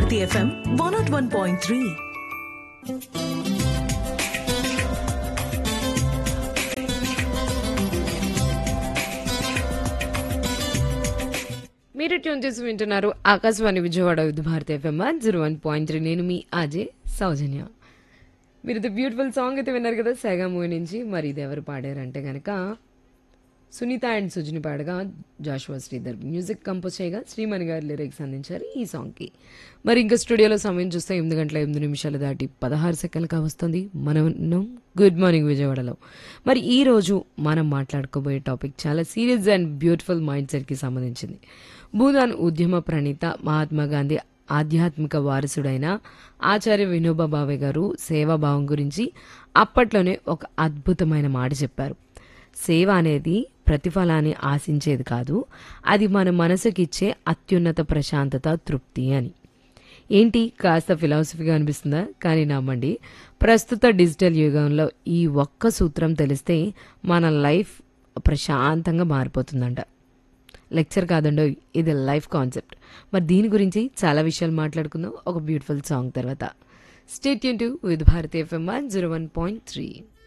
Bharati FM one not one point three మీరు tune చేసి వింటున్నారు Akashvani Vijayawada with Bharati FM zero one point three నేను మీ అజయ్ సౌజన్య మీరు ఇది బ్యూటిఫుల్ సాంగ్ అయితే విన్నారు కదా సెగా మూవీ నుంచి మరి ఇది ఎవరు పాడారంటే కనుక సునీత అండ్ సుజిని పాడగా జాషువా శ్రీధర్ మ్యూజిక్ కంపోజ్ చేయగా శ్రీమణి గారు లిరిక్స్ అందించారు ఈ సాంగ్కి మరి ఇంకా స్టూడియోలో సమయం చూస్తే ఎనిమిది గంటల ఎనిమిది నిమిషాలు దాటి పదహారు సెకండ్లుగా వస్తుంది మనం ఉన్నాం గుడ్ మార్నింగ్ విజయవాడలో మరి ఈ రోజు మనం మాట్లాడుకోబోయే టాపిక్ చాలా సీరియస్ అండ్ బ్యూటిఫుల్ మైండ్ సెట్కి సంబంధించింది భూదాన్ ఉద్యమ ప్రణీత మహాత్మా గాంధీ ఆధ్యాత్మిక వారసుడైన ఆచార్య వినోబా భావే గారు సేవాభావం గురించి అప్పట్లోనే ఒక అద్భుతమైన మాట చెప్పారు సేవ అనేది ప్రతిఫలాన్ని ఆశించేది కాదు అది మన మనసుకిచ్చే అత్యున్నత ప్రశాంతత తృప్తి అని ఏంటి కాస్త ఫిలాసఫీగా అనిపిస్తుందా కానీ నమ్మండి ప్రస్తుత డిజిటల్ యుగంలో ఈ ఒక్క సూత్రం తెలిస్తే మన లైఫ్ ప్రశాంతంగా మారిపోతుందంట లెక్చర్ కాదండో ఇది లైఫ్ కాన్సెప్ట్ మరి దీని గురించి చాలా విషయాలు మాట్లాడుకుందాం ఒక బ్యూటిఫుల్ సాంగ్ తర్వాత స్టేట్ యూన్ to with Bharati FM one zero one point three